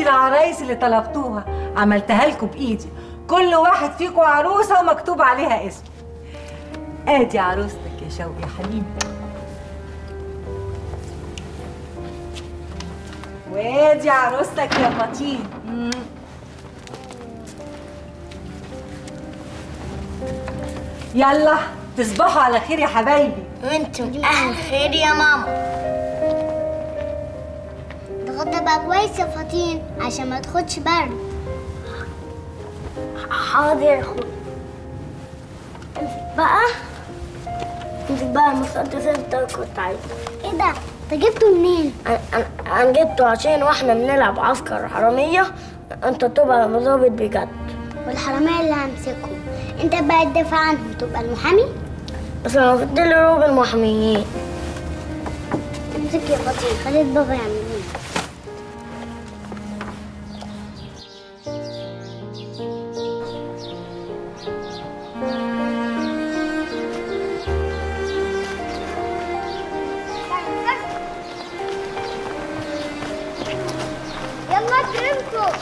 ادي العرايس اللي طلبتوها عملتها لكم بايدي كل واحد فيكم عروسه ومكتوب عليها اسم ادي عروستك يا شوقي يا حبيبي وادي عروستك يا فطين مم. يلا تصبحوا على خير يا حبايبي وانتم اهل خير يا ماما اتغدى بقى كويس يا فطين عشان ما تاخدش برد حاضر يا اخويا امسك بقى امسك بقى المسدس انت كنت عايزه ايه ده انت جبته منين انا أنا- انا جبته عشان واحنا بنلعب عسكر حراميه انت تبقى ظابط بجد والحرامية اللي همسكهم انت بقى تدافع عنهم تبقى المحامي بس انا كنت لي روب المحاميين امسك يا فطين خليت بابا يعمل ايه يلا كرمكم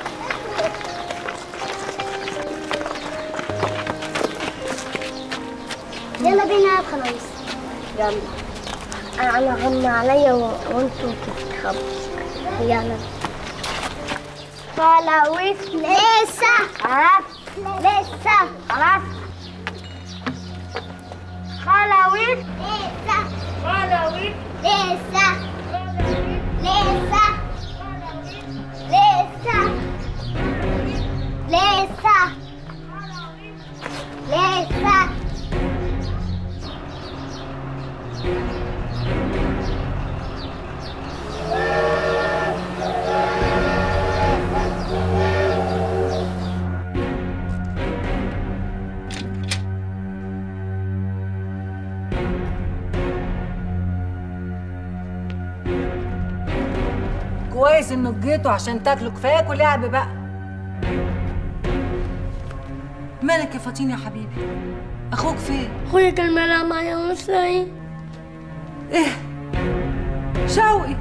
يلا بينا يا خلاص يلا انا انا غمى عليا و- وانتوا تستخبوا يلا خلاويص لسه خلاص لسه خلاص خلاويص لسه خلاويص لسه لسه لسه لسه لسه كويس انكم جيتوا عشان تاكلوا كفاياكوا لعب بقى مالك يا فطين يا حبيبي اخوك فين اخويا كان بيلعب معايا ومش لاقي ايه شوقي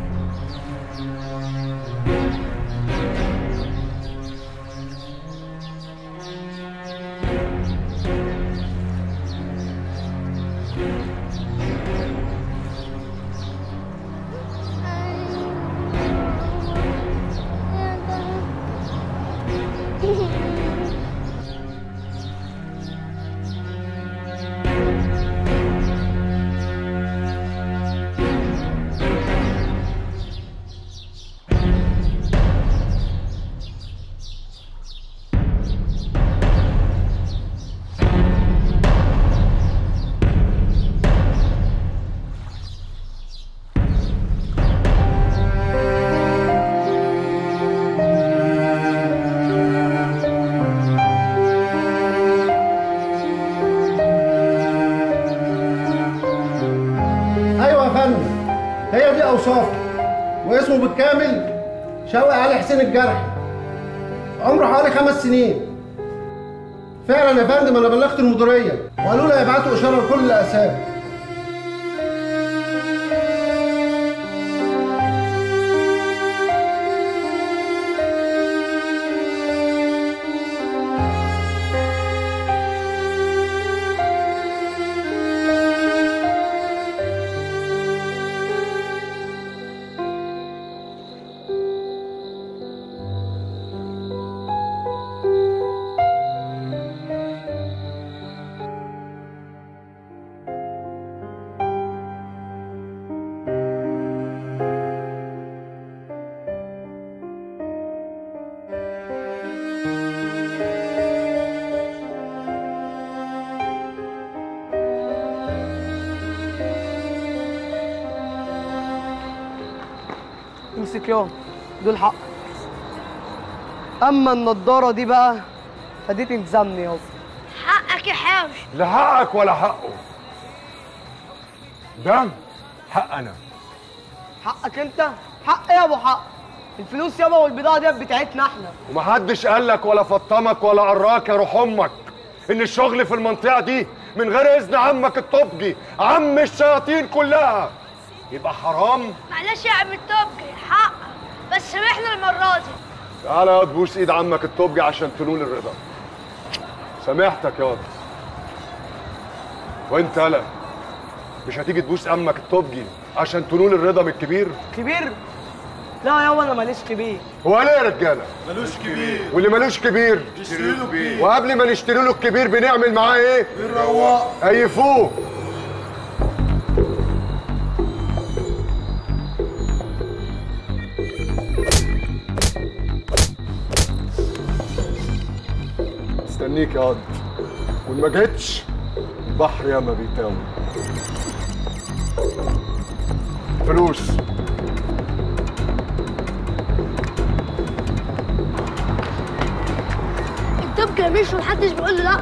ايوه يا فندم هي دي اوصافه واسمه بالكامل شوقي علي حسين الجرحي عمره حوالي خمس سنين فعلا يا فندم انا بلغت المديريه وقالوا لي يبعتوا اشاره لكل الاقسام امسك يوم دول حق اما النضاره دي بقى فدي تلزمني يابا حقك يا حاوش لا حقك ولا حقه ده حق انا حقك انت حق يا ابو حق الفلوس يابا والبضاعه ديت بتاعتنا احنا ومحدش قالك ولا فطمك ولا قراك يا روح امك ان الشغل في المنطقه دي من غير اذن عمك الطبجي عم الشياطين كلها يبقى حرام معلش يا عم التوبجي حق بس سامحنا المرة دي تعالى ياض بوس ايد عمك الطبجي عشان تنول الرضا سامحتك ياض وانت لا مش هتيجي تبوس عمك الطبجي عشان تنول الرضا من الكبير كبير لا يابا انا ماليش كبير هو ليه يا رجاله ملوش كبير واللي ملوش كبير اشتري له كبير وقبل ما نشتري له الكبير بنعمل معاه ايه بالرواق ايفوه استنيك يا قد وان ما جيتش البحر ياما بيتاوي فلوس الدب كان مش محدش بيقول له لا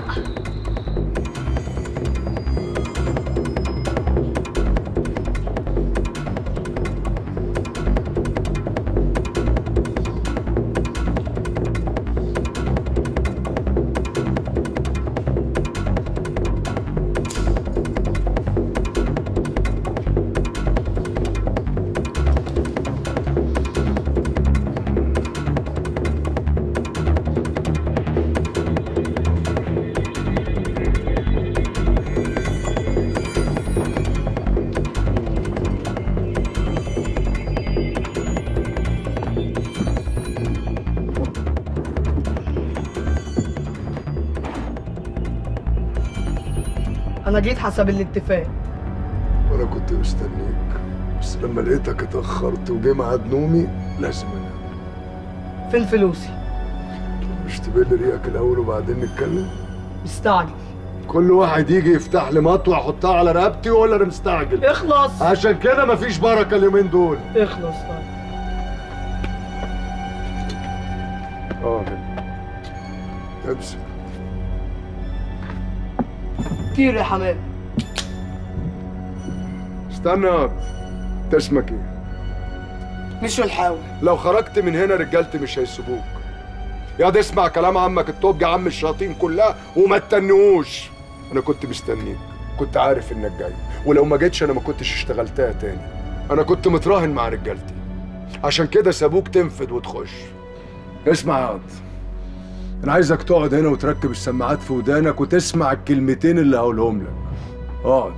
انا جيت حسب الاتفاق وانا كنت مستنيك بس لما لقيتك اتاخرت وجه ميعاد نومي لازم انام فين فلوسي مش تبل ريقك الاول وبعدين نتكلم مستعجل كل واحد يجي يفتح لي مطوه احطها على رقبتي ولا انا مستعجل اخلص عشان كده مفيش بركه اليومين دول اخلص طيب اه امسك كتير يا حماد استنى يا واد. انت اسمك ايه مش الحاوي لو خرجت من هنا رجالتي مش هيسيبوك يا ده اسمع كلام عمك الطوب عم الشياطين كلها وما تتنقوش انا كنت مستنيك كنت عارف انك جاي ولو ما جيتش انا ما كنتش اشتغلتها تاني انا كنت متراهن مع رجالتي عشان كده سابوك تنفد وتخش اسمع يا واد انا عايزك تقعد هنا وتركب السماعات في ودانك وتسمع الكلمتين اللي هقولهم لك اقعد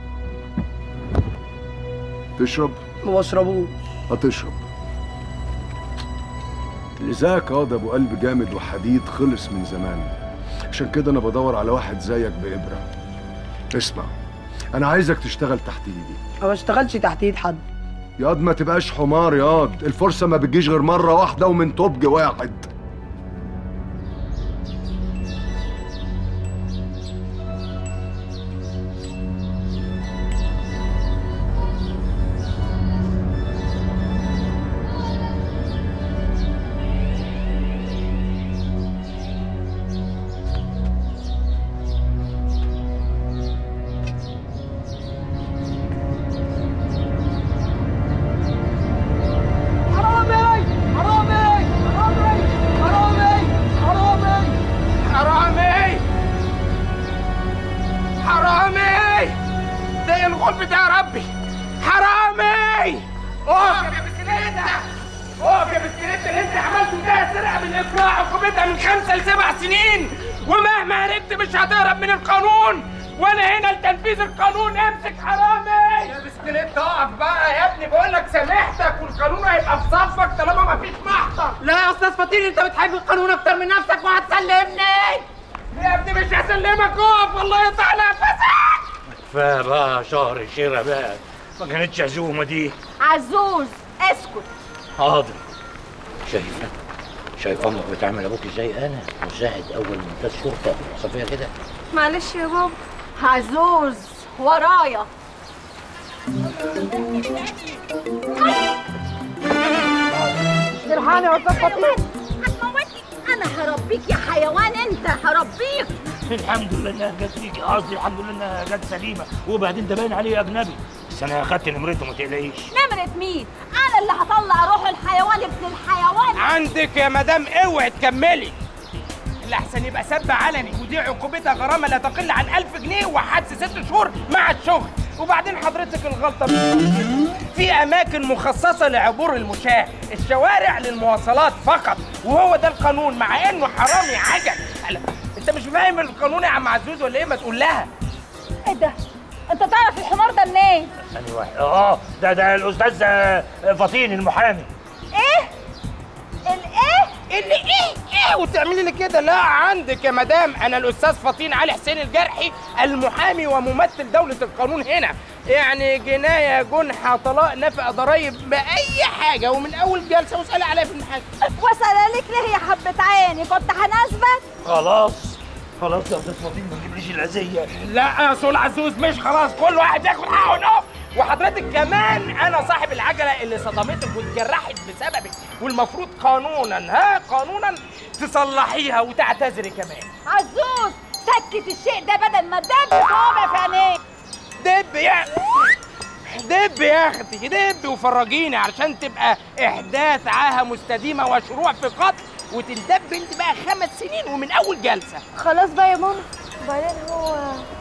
تشرب ما بشربوش هتشرب لذاك اه ده ابو قلب جامد وحديد خلص من زمان عشان كده انا بدور على واحد زيك بابره اسمع انا عايزك تشتغل تحت ايدي ما بشتغلش تحت ايد حد ياض ما تبقاش حمار ياض الفرصه ما بتجيش غير مره واحده ومن طبج واحد حرامي حرامي حرامي حرامي حرامي حرامي حرامي ده الغلب ده يا ربي حرامي اقف يا بسكليتة اقف يا بسكليتة اللي انت عملته ده سرقة من افراع عقوبتها من خمسة لسبع سنين ومهما هربت مش هتهرب من القانون وانا هنا لتنفيذ القانون امسك حرامي يا بسكليتة اقف بقى يا ابني بقول لك سامحتك والقانون هيبقى في صفك طالما مفيش محضر لا يا استاذ فطير انت بتحب القانون اكتر من نفسك وهتسلمني يا ابني مش هسلمك اقف والله يقطع نفسك كفايه بقى شهر شيرة بقى ما كانتش عزومه دي عزوز اسكت حاضر شايفه شايفه امك بتعمل ابوك ازاي انا مساعد اول ممتاز شرطه صفيه كده معلش يا بابا عزوز ورايا الحقني يا استاذ فطير هتموتني انا هربيك يا حيوان انت هربيك الحمد لله انها جت فيك قصدي الحمد لله انها جت سليمه وبعدين ده باين عليه اجنبي بس انا اخدت نمرته ما تقلقيش نمرة مين انا اللي هطلع روح الحيوان ابن الحيوان عندك يا مدام اوعي تكملي اللي احسن يبقى سب علني ودي عقوبتها غرامه لا تقل عن 1000 جنيه وحبس ست شهور مع الشغل وبعدين حضرتك الغلطه مش غلطتي. في اماكن مخصصه لعبور المشاة الشوارع للمواصلات فقط وهو ده القانون مع انه حرامي عجل هلا، انت مش فاهم القانون يا عم عزوز ولا ايه ما تقول لها ايه ده انت تعرف الحمار ده منين ثاني واحد اه ده ده الاستاذ آه، فطين المحامي ايه الايه اللي ايه ايه وتعملي لي كده لا عندك يا مدام انا الاستاذ فطين علي حسين الجرحي المحامي وممثل دوله القانون هنا يعني جنايه جنحه طلاق نفقه ضرايب باي حاجه ومن اول جلسه واسالي عليا في المحاكم واسالك ليه يا حبه عيني كنت هناسبك خلاص خلاص يا استاذ فطين ما تجيبليش العزيه لا يا سول عزوز مش خلاص كل واحد ياخد حقه نقف وحضرتك كمان انا صاحب العجله اللي صدمتك واتجرحت بسببك والمفروض قانونا ها قانونا تصلحيها وتعتذري كمان عزوز سكت الشيء ده بدل ما تدب صوابع في عينيك دب يا دب يا اختي دب وفرجيني علشان تبقى احداث عاهه مستديمه وشروع في قتل وتندب انت بقى خمس سنين ومن اول جلسه خلاص بقى يا ماما وبعدين هو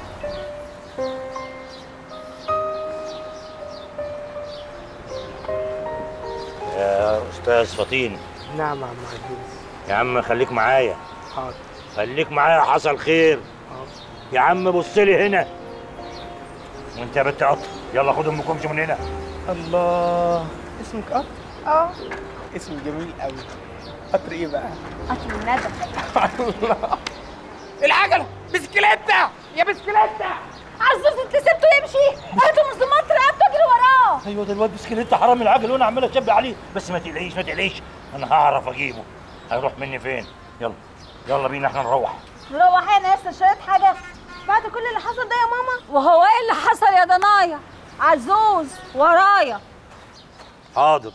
يا استاذ فطين نعم يا عم عزيز يا عم خليك معايا حاضر خليك معايا حصل خير يا عم بص لي هنا وانت يا بنت قطر يلا خد امكم امشوا من هنا الله اسمك قطر؟ اه اسم جميل قوي قطر ايه بقى؟ قتل الندم الله العجله بسكليتة يا بسكليتة عزوز انت سبته يمشي هاتوا منظمات رقبته اجري وراه ايوه ده الواد بسكليت حرام العجل وانا عمال اشبع عليه بس ما تقلقيش ما تقلقيش انا هعرف اجيبه هيروح مني فين يلا يلا بينا احنا نروح مروح انا لسه شريت حاجه بعد كل اللي حصل ده يا ماما وهو ايه اللي حصل يا ضنايا عزوز ورايا حاضر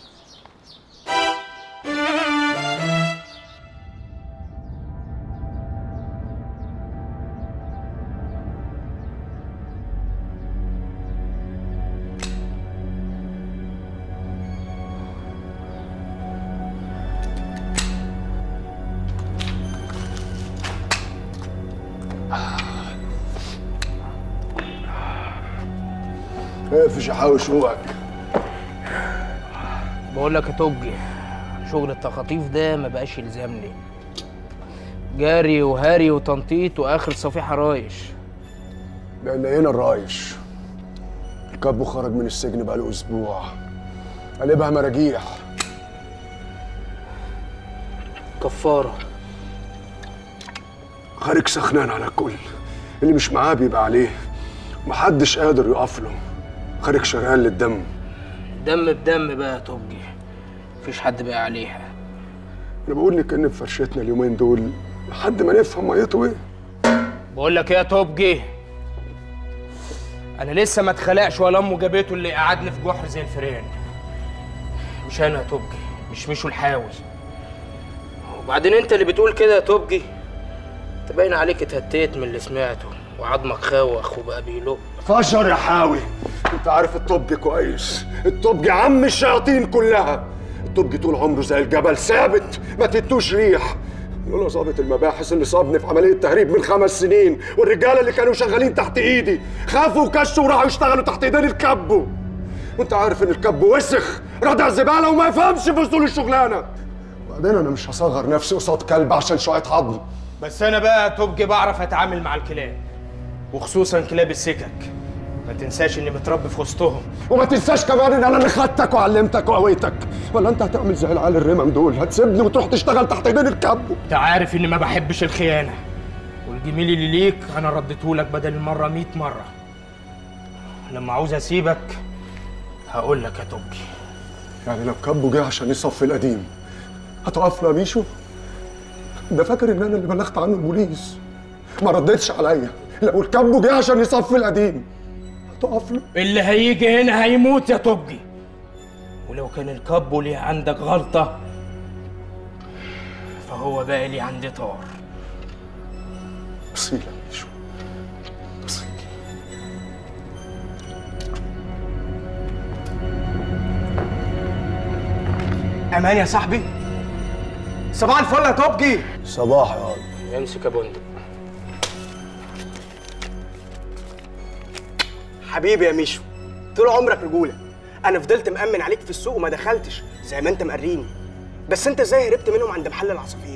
اقفش يا حاوي شوقك بقول لك يا توجي شغل التخاطيف ده ما بقاش يلزمني جاري وهاري وتنطيط واخر صفيحه رايش لان هنا الرايش الكابو خرج من السجن بقاله اسبوع قلبها مراجيح كفاره خارج سخنان على الكل اللي مش معاه بيبقى عليه محدش قادر يقف له خارج شرقان للدم دم بدم بقى يا توجي مفيش حد بقى عليها انا بقول لك ان في فرشتنا اليومين دول لحد ما نفهم ميته ايه بقول لك ايه يا توبجي انا لسه ما اتخلقش ولا امه جابته اللي قعدني في جحر زي الفيران مش انا يا توبجي مش مشو الحاوي وبعدين انت اللي بتقول كده يا توبجي انت باين عليك اتهتيت من اللي سمعته وعظمك خاوخ وبقى بيلق فشر يا حاوي انت عارف الطب كويس الطب عم الشياطين كلها الطب طول عمره زي الجبل ثابت ما تدوش ريح لولا ظابط المباحث اللي صابني في عمليه تهريب من خمس سنين والرجاله اللي كانوا شغالين تحت ايدي خافوا وكشوا وراحوا يشتغلوا تحت ايدين الكبو وانت عارف ان الكبو وسخ ردع زباله وما يفهمش في اصول الشغلانه بعدين انا مش هصغر نفسي قصاد كلب عشان شويه عظم بس انا بقى يا توبجي بعرف اتعامل مع الكلاب وخصوصا كلاب السكك ما تنساش اني متربي في وسطهم وما تنساش كمان ان انا اللي خدتك وعلمتك وقويتك ولا انت هتعمل زي العيال الرمم دول هتسيبني وتروح تشتغل تحت ايدين الكبو انت عارف اني ما بحبش الخيانه والجميل اللي ليك انا رديته لك بدل المره 100 مره لما عاوز اسيبك هقول لك يا توبجي يعني لو كبو جه عشان يصفي القديم هتقف له يا ميشو ده فاكر ان انا اللي بلغت عنه البوليس ما ردتش عليا لو الكبو جه عشان يصفي القديم هتقف له اللي هيجي هنا هيموت يا توبجي ولو كان الكابو ليه عندك غلطة فهو بقى لي عندي طار بصيلة يا ميشو بصيلة امان يا صاحبي صباح الفل يا توبجي صباح يا قاضي امسك يا بندق حبيبي يا ميشو طول عمرك رجوله انا فضلت مأمن عليك في السوق وما دخلتش زي ما انت مقريني بس انت ازاي هربت منهم عند محل العصافير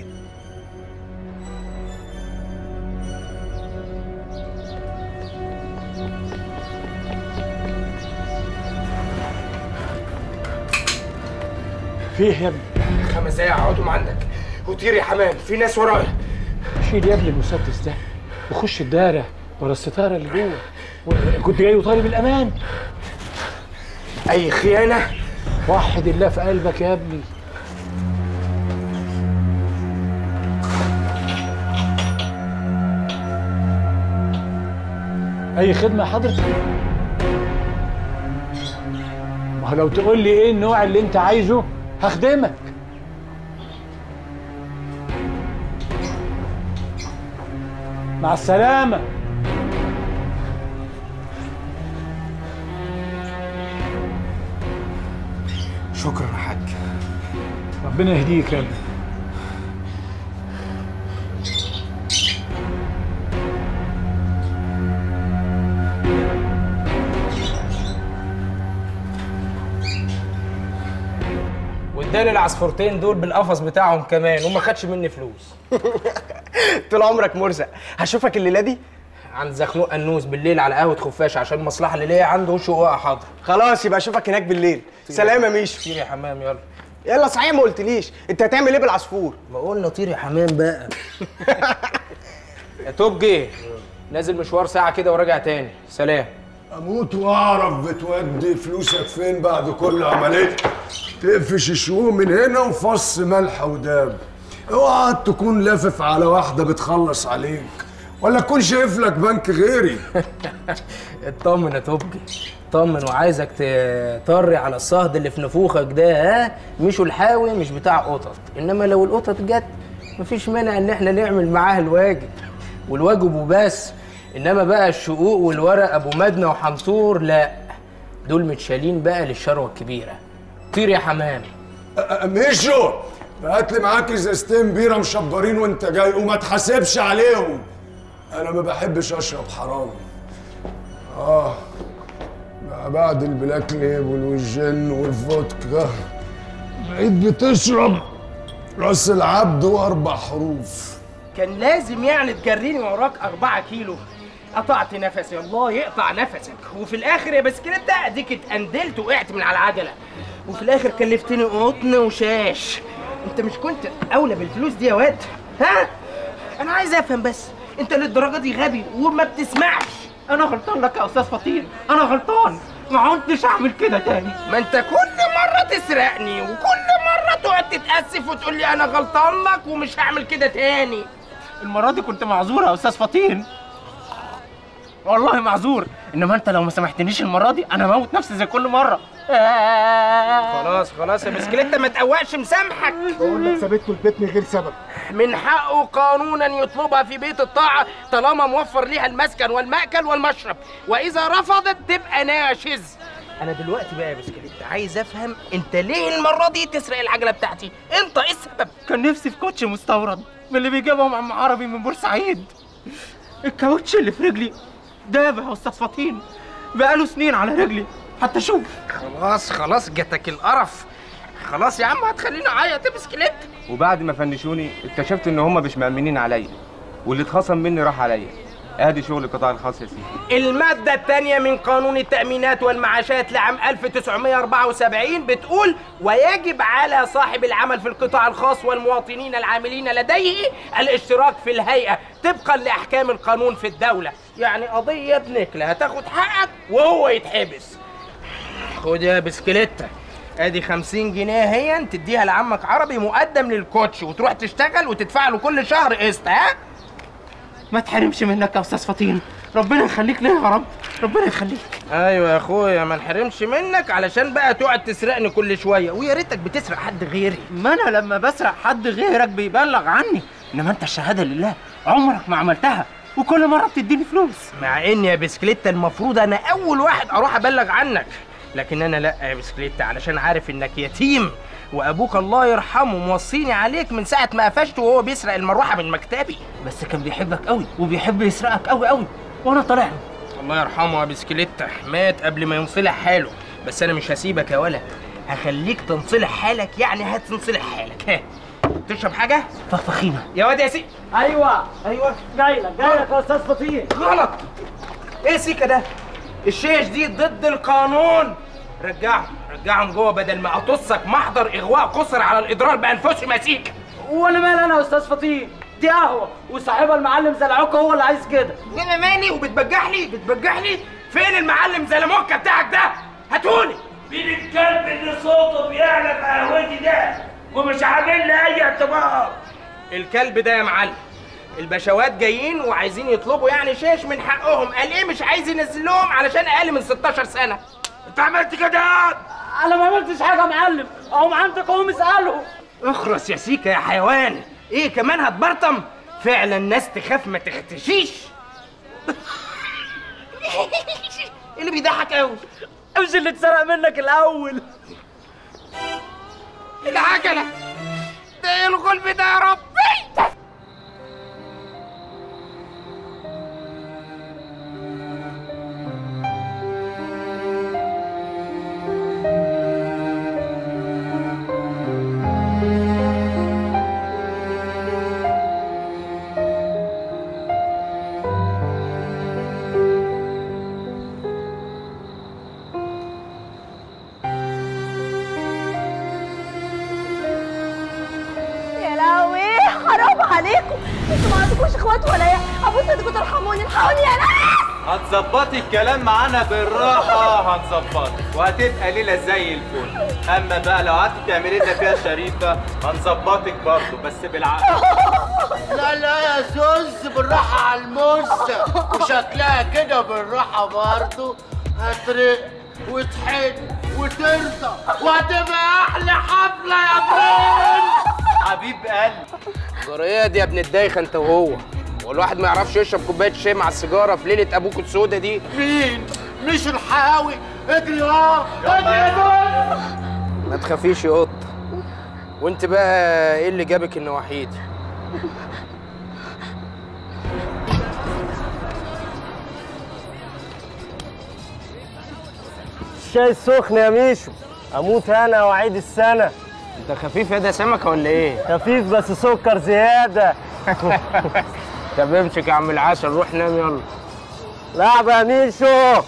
فيه يا ابني خمس دقايق اقعدهم عندك وطير يا حمام في ناس ورايا شيل يا ابني المسدس ده وخش الدارة ورا الستارة اللي جوه و- كنت جاي وطالب الأمان أي خيانة وحد الله في قلبك يا ابني أي خدمة يا حضرتك؟ ما هو لو تقول لي إيه النوع اللي أنت عايزه هخدمك مع السلامة شكرا يا حاج ربنا يهديك يا ابني واداني العصفورتين دول بالقفص بتاعهم كمان وما خدش مني فلوس طول عمرك مرزق هشوفك الليله دي عند زخنوق انوس بالليل على قهوه خفاش عشان المصلحه اللي ليا عنده وشه وقع حاضر خلاص يبقى اشوفك هناك بالليل سلام يا ميشو طير يا حمام يلا يلا صحيح ما قلتليش انت هتعمل ايه بالعصفور ما قلنا طير يا حمام بقى يا توجي نازل مشوار ساعه كده وراجع تاني سلام اموت واعرف بتودي فلوسك فين بعد كل عمليه تقفش الشؤون من هنا وفص ملح وداب اوعى تكون لافف على واحده بتخلص عليك ولا تكون شايف لك بنك غيري اطمن يا توبجي اطمن وعايزك تطري على الصهد اللي في نفوخك ده ها مش الحاوي مش بتاع قطط انما لو القطط جت مفيش مانع ان احنا نعمل معاها الواجب والواجب وبس انما بقى الشقوق والورق ابو مدنى وحنطور لا دول متشالين بقى للشروه الكبيره طير يا حمام مشوا هات لي معاك ازازتين بيره مشبرين وانت جاي وما تحاسبش عليهم انا ما بحبش اشرب حرام اه بقى بعد البلاك ليبل والجن والفودكا بقيت بتشرب راس العبد واربع حروف كان لازم يعني تجريني وراك أربعة كيلو قطعت نفسي الله يقطع نفسك وفي الآخر يا بسكليتة أديك اتأندلت وقعت من على العجلة وفي الآخر كلفتني قطن وشاش أنت مش كنت أولى بالفلوس دي يا واد ها؟ أنا عايز أفهم بس أنت للدرجة دي غبي وما بتسمعش أنا غلطان لك يا أستاذ فطين أنا غلطان ما عدتش أعمل كده تاني ما أنت كل مرة تسرقني وكل مرة تقعد تتأسف وتقول لي أنا غلطان لك ومش هعمل كده تاني المرة دي كنت معذور يا أستاذ فطين والله معذور إنما أنت لو ما سامحتنيش المرة دي أنا موت نفسي زي كل مرة خلاص خلاص يا بسكليتة ما تقوقش مسامحك بقول لك سابته البيت من غير سبب من حقه قانونا يطلبها في بيت الطاعة طالما موفر ليها المسكن والمأكل والمشرب وإذا رفضت تبقى ناشز أنا دلوقتي بقى يا بسكليت عايز أفهم أنت ليه المرة دي تسرق العجلة بتاعتي؟ أنت إيه السبب؟ كان نفسي في كوتش مستورد من اللي بيجيبهم عم عربي من بورسعيد الكاوتش اللي في رجلي دابح يا أستاذ فطين بقاله سنين على رجلي حتى شوف خلاص خلاص جاتك القرف خلاص يا عم هتخليني أعيط يا بسكليت وبعد ما فنشوني اكتشفت ان هم مش مأمنين عليا واللي اتخصم مني راح عليا ادي شغل القطاع الخاص يا سيدي المادة الثانية من قانون التأمينات والمعاشات لعام 1974 بتقول ويجب على صاحب العمل في القطاع الخاص والمواطنين العاملين لديه الاشتراك في الهيئة طبقا لأحكام القانون في الدولة يعني قضية ابنك لا هتاخد حقك وهو يتحبس خد يا بسكليتة ادي 50 جنيه هي تديها لعمك عربي مقدم للكوتش وتروح تشتغل وتدفع له كل شهر قسط ها ما تحرمش منك يا أستاذ فطين ربنا يخليك ليا يا رب ربنا يخليك ايوه يا اخويا ما نحرمش منك علشان بقى تقعد تسرقني كل شويه ويا ريتك بتسرق حد غيري ما أنا لما بسرق حد غيرك بيبلغ عني إنما أنت الشهادة لله عمرك ما عملتها وكل مرة بتديني فلوس مع ان يا بسكليتة المفروض انا اول واحد اروح ابلغ عنك لكن انا لا يا بسكليتة علشان عارف انك يتيم وابوك الله يرحمه موصيني عليك من ساعه ما قفشته وهو بيسرق المروحه من مكتبي بس كان بيحبك قوي وبيحب يسرقك قوي قوي وانا طالع له الله يرحمه يا بسكليتة مات قبل ما ينصلح حاله بس انا مش هسيبك يا ولا هخليك تنصلح حالك يعني هتنصلح حالك ها تشرب حاجه فخفخينه يا واد يا سي ايوه ايوه جاي لك جاي لك يا استاذ فطير غلط ايه سيكا ده الشيش دي ضد القانون رجعهم رجعهم جوه بدل ما اطصك محضر اغواء قصر على الاضرار بانفسهم يا سيكا وانا مال انا يا استاذ فطير دي قهوه وصاحبها المعلم زلعوك هو اللي عايز كده انا ماني وبتبجح لي بتبجح لي فين المعلم زلموكه بتاعك ده هاتولي مين الكلب اللي صوته بيعلى في قهوتي ده ومش عامل لي اي اعتبار الكلب ده يا معلم البشوات جايين وعايزين يطلبوا يعني شيش من حقهم قال ايه مش عايز ينزل لهم علشان اقل من 16 سنه انت عملت كده انا ما عملتش حاجه يا معلم اهم عندك اهم اسالهم اخرس يا سيكا يا حيوان ايه كمان هتبرطم فعلا ناس تخاف ما تختشيش ايه اللي بيضحك قوي مش اللي اتسرق منك الاول العجله ده ايه الغلب ده يا ربي يا لهوي حرام عليكم انتوا ما عندكوش اخوات ولا ايه ابوس ايدكم ترحموني الحقوني يا ناس هتظبطي الكلام معانا بالراحة هنظبطك وهتبقى ليلة زي الفل أما بقى لو قعدتي تعملي لنا فيها شريفة هنظبطك برضه بس بالعقل لا لا يا زوز بالراحة على الموزة وشكلها كده بالراحة برضه هترق وتحن وترضى وهتبقى أحلى حفلة يا برنس حبيب قلبي جرياد يا ابن الدايخه انت وهو والواحد ما يعرفش يشرب كوبايه شاي مع السيجاره في ليله ابوك السودا دي مين؟ مش الحاوي اجري اه اجري يا زوز ما تخافيش يا قط وانت بقى ايه اللي جابك النواحي دي الشاي السخن يا ميشو اموت انا واعيد السنه انت خفيف يا ده سمكه ولا ايه خفيف بس سكر زياده طب امسك يا عم العسل روح نام يلا لعبه يا ميشو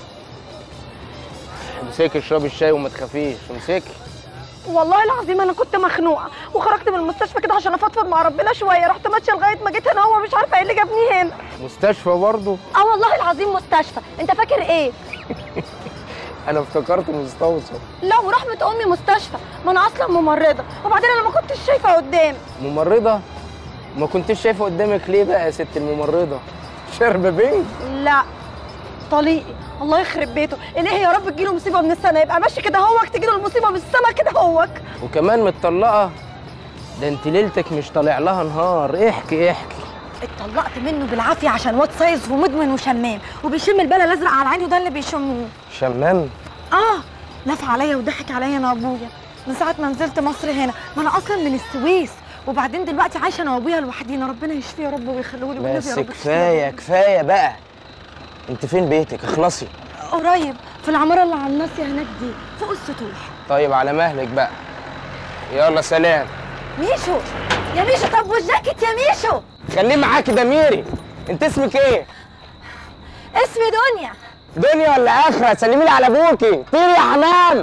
امسكي اشربي الشاي وما تخافيش امسكي والله العظيم انا كنت مخنوقه وخرجت من المستشفى كده عشان افضفض مع ربنا شويه رحت ماشيه لغايه ما جيت هنا هو مش عارفه ايه اللي جابني هنا مستشفى برضه اه والله العظيم مستشفى انت فاكر ايه انا افتكرت مستوصف لا ورحمه امي مستشفى ما انا اصلا ممرضه وبعدين انا ما كنتش شايفه قدامي ممرضه ما كنتش شايفه قدامك ليه بقى يا ست الممرضه شرب بينج لا طليقي الله يخرب بيته الهي يا رب تجيله مصيبه من السنه يبقى ماشي كده هوك تجيله المصيبه من السما كده هوك وكمان متطلقه ده انت ليلتك مش طالع لها نهار احكي احكي اتطلقت منه بالعافيه عشان واد سايز ومدمن وشمام وبيشم البلا الازرق على عينه ده اللي بيشموه شمام اه لف عليا وضحك عليا انا وابويا من ساعه ما نزلت مصر هنا ما انا اصلا من السويس وبعدين دلوقتي عايشه انا وابويا لوحدينا ربنا يشفيه يا رب ويخليه لي والنبي بس يا رب كفايه كفايه بقى انت فين بيتك اخلصي قريب في العماره اللي على الناصيه هناك دي فوق السطوح طيب على مهلك بقى يلا سلام ميشو يا ميشو طب والجاكيت يا ميشو خليه معاكي ضميري انت اسمك ايه اسمي دنيا دنيا ولا اخره سلمي لي على ابوكي طير يا حمام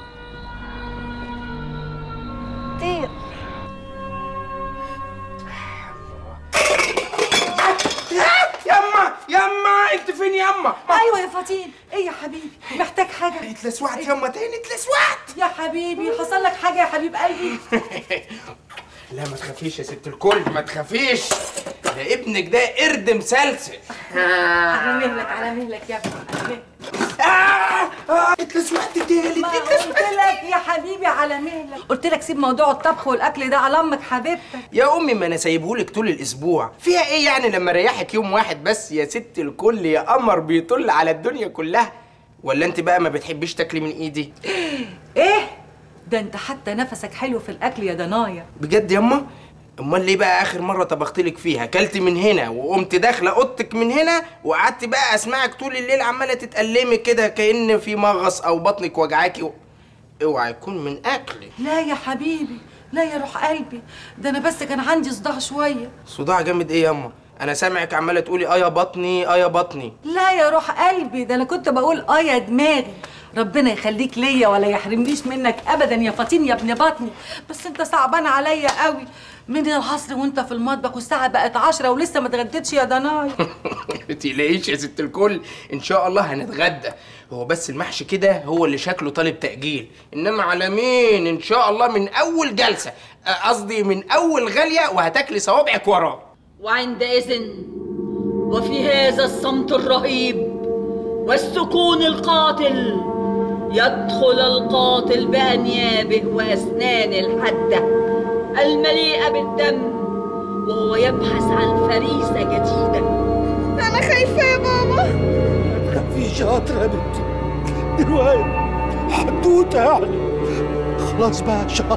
طير يما يما انت فين يما ايوه يا فطين ايه يا حبيبي محتاج حاجه اتلسوعت يما تاني اتلسوعت يا حبيبي حصل لك حاجه يا حبيب قلبي لا ما تخافيش يا ست الكل ما تخافيش ده ابنك ده قرد مسلسل على مهلك على مهلك يا ابني على مهلك اتلسوعت تالت ما قلت لك يا حبيبي على مهلك قلت لك سيب موضوع الطبخ والاكل ده على امك حبيبتك يا امي ما انا سايبهولك طول الاسبوع فيها ايه يعني لما اريحك يوم واحد بس يا ست الكل يا قمر بيطل على الدنيا كلها ولا انت بقى ما بتحبيش تاكلي من ايدي ايه ده انت حتى نفسك حلو في الاكل يا دنايا بجد ياما امال ليه بقى اخر مره طبخت لك فيها كلت من هنا وقمت داخله اوضتك من هنا وقعدت بقى اسمعك طول الليل عماله تتألمي كده كأن في مغص او بطنك وجعاكي و... اوعى يكون من اكلي لا يا حبيبي لا يا روح قلبي ده انا بس كان عندي صداع شويه صداع جامد ايه ياما انا سامعك عماله تقولي اه يا بطني اه يا بطني لا يا روح قلبي ده انا كنت بقول اه يا دماغي ربنا يخليك ليا ولا يحرمنيش منك ابدا يا فطين يا ابن بطني بس انت صعبان عليا قوي من العصر وانت في المطبخ والساعه بقت عشرة ولسه ما اتغديتش يا دناي ما تقلقيش يا ست الكل ان شاء الله هنتغدى هو بس المحشي كده هو اللي شكله طالب تأجيل انما على مين ان شاء الله من اول جلسه آه، قصدي من اول غاليه وهتاكلي صوابعك وراه وعندئذ وفي هذا الصمت الرهيب والسكون القاتل يدخل القاتل بأنيابه وأسنانه الحادة المليئة بالدم وهو يبحث عن فريسة جديدة أنا خايفة يا بابا في شاطرة يا بنتي دي رواية حدوتة يعني خلاص بقى شهر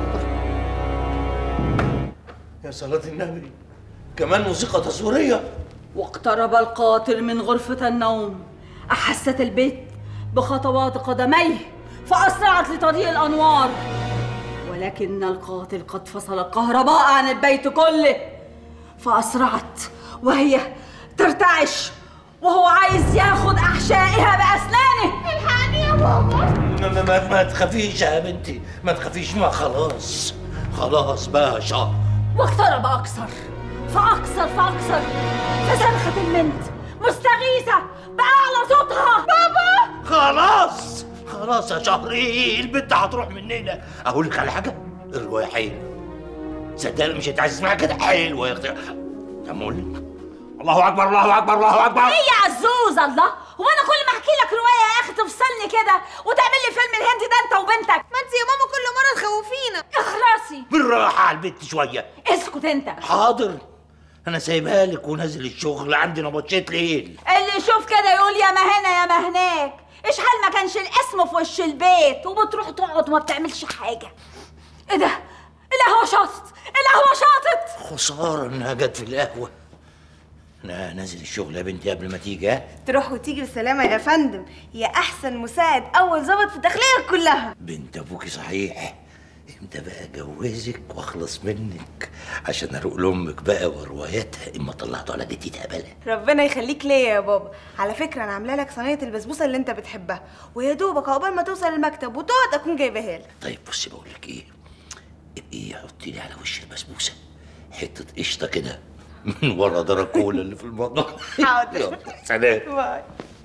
يا صلاة النبي كمان موسيقى تصويرية واقترب القاتل من غرفة النوم أحست البيت بخطوات قدميه فأسرعت لطريق الأنوار ولكن القاتل قد فصل الكهرباء عن البيت كله فأسرعت وهي ترتعش وهو عايز ياخد أحشائها بأسنانه الحقني يا بابا ما, ما, ما, ما تخافيش يا بنتي ما تخافيش ما خلاص خلاص بقى شهر واقترب أكثر فأكثر فأكثر فصرخت البنت مستغيثة بأعلى صوتها بابا خلاص خلاص يا شهري البنت هتروح مننا اقول لك على حاجه الروايه حلوه صدقني مش انت عايز تسمعها كده حلوه يا اختي طب اقول لك الله اكبر الله اكبر الله اكبر ايه يا عزوز الله هو انا كل ما احكي لك روايه يا اخي تفصلني كده وتعمل لي فيلم الهندي ده انت وبنتك ما انت يا ماما كل مره تخوفينا اخرسي بالراحه على البنت شويه اسكت انت حاضر انا سايبها لك ونازل الشغل عندي نبطشيت ليل اللي يشوف كده يقول يا ما هنا يا ما هناك ايش حال ما كانش الاسم في وش البيت وبتروح تقعد وما بتعملش حاجه ايه ده القهوه شاطت القهوه شاطت خساره انها جت في القهوه انا نازل الشغل يا بنتي قبل ما تيجي ها تروح وتيجي بالسلامة يا فندم يا أحسن مساعد أول ظابط في الداخلية كلها بنت ابوكي صحيح امتى بقى اجوزك واخلص منك عشان اروق لامك بقى ورواياتها اما طلعته على جدتي تقبلها ربنا يخليك ليا يا بابا على فكرة أنا عاملة لك صينية البسبوسة اللي أنت بتحبها ويا دوبك عقبال ما توصل المكتب وتقعد أكون جايباها لك طيب بصي بقول لك ايه ابقي حطي لي على وش البسبوسه حته قشطه كده من ورا دراكولا اللي في المطبخ حاضر يلا سلام باي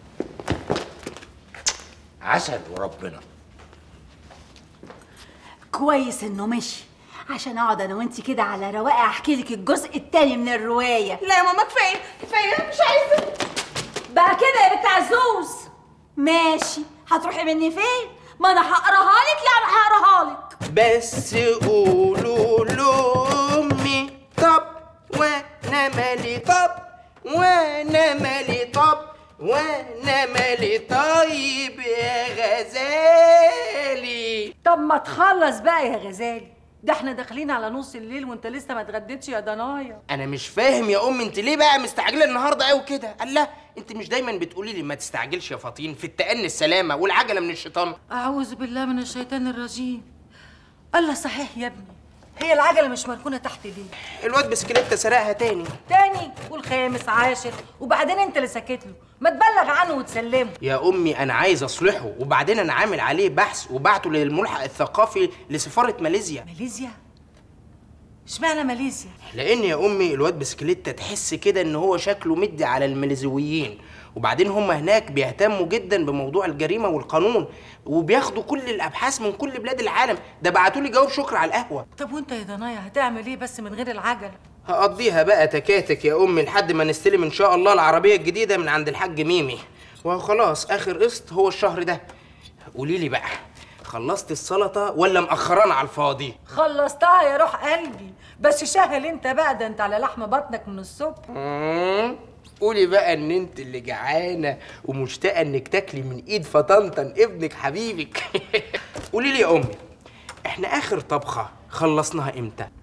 عسل وربنا كويس انه مشي عشان اقعد انا وانت كده على رواقه احكي لك الجزء التاني من الروايه لا يا ماما كفاية كفاية مش عايزة بقى كده يا بنت عزوز ماشي هتروحي مني فين ما انا هقراها لك يعني هقراها لك بس قولوا لامي طب وانا مالي طب وانا مالي طب وانا مالي طيب يا غزالي طب ما تخلص بقى يا غزالي ده احنا داخلين على نص الليل وانت لسه ما اتغديتش يا دنايا انا مش فاهم يا ام انت ليه بقى مستعجله النهارده قوي كده الله انت مش دايما بتقولي لي ما تستعجلش يا فطين في التأني السلامه والعجله من الشيطان اعوذ بالله من الشيطان الرجيم الله صحيح يا ابني هي العجله مش مركونه تحت ليه الواد بسكليتة سرقها تاني تاني والخامس عاشر وبعدين انت اللي ساكت له ما تبلغ عنه وتسلمه يا امي انا عايز اصلحه وبعدين انا عامل عليه بحث وبعته للملحق الثقافي لسفاره ماليزيا ماليزيا اشمعنى ماليزيا لان يا امي الواد بسكليتة تحس كده ان هو شكله مدي على الماليزيويين وبعدين هم هناك بيهتموا جدا بموضوع الجريمه والقانون وبياخدوا كل الابحاث من كل بلاد العالم ده بعتوا لي جواب شكر على القهوه طب وانت يا دنايا هتعمل ايه بس من غير العجله هقضيها بقى تكاتك يا امي لحد ما نستلم ان شاء الله العربيه الجديده من عند الحاج ميمي وخلاص اخر قسط هو الشهر ده قولي لي بقى خلصت السلطه ولا مأخران على الفاضي خلصتها يا روح قلبي بس شغل انت بقى ده انت على لحم بطنك من الصبح مم. قولي بقى ان انت اللي جعانه ومشتاقه انك تاكلي من ايد فطنطن ابنك حبيبك قولي لي يا امي احنا اخر طبخه خلصناها امتى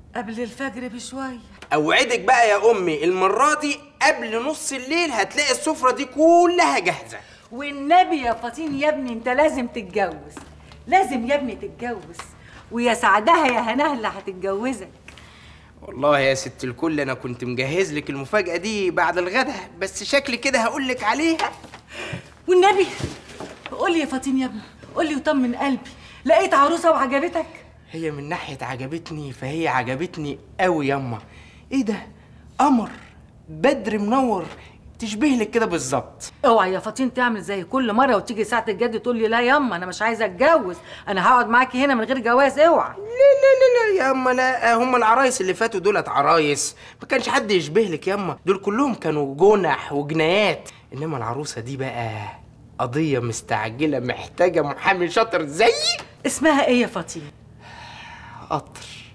قبل الفجر بشويه اوعدك بقى يا امي المره دي قبل نص الليل هتلاقي السفره دي كلها جاهزه والنبي يا فطين يا ابني انت لازم تتجوز لازم يا ابني تتجوز ويا سعدها يا هناها اللي هتتجوزك والله يا ست الكل انا كنت مجهز لك المفاجاه دي بعد الغدا بس شكلي كده هقول لك عليها والنبي قول لي يا فطين يا ابني قول لي وطمن قلبي لقيت عروسه وعجبتك هي من ناحيه عجبتني فهي عجبتني قوي ياما ايه ده قمر بدر منور تشبه لك كده بالظبط اوعى يا فطين تعمل زي كل مره وتيجي ساعه الجد تقول لي لا ياما انا مش عايزه اتجوز انا هقعد معاكي هنا من غير جواز اوعى لا لا لا لا ياما لا هم العرايس اللي فاتوا دولت عرايس ما كانش حد يشبه لك ياما دول كلهم كانوا جنح وجنايات انما العروسه دي بقى قضيه مستعجله محتاجه محامي شاطر زيي اسمها ايه يا فطين قطر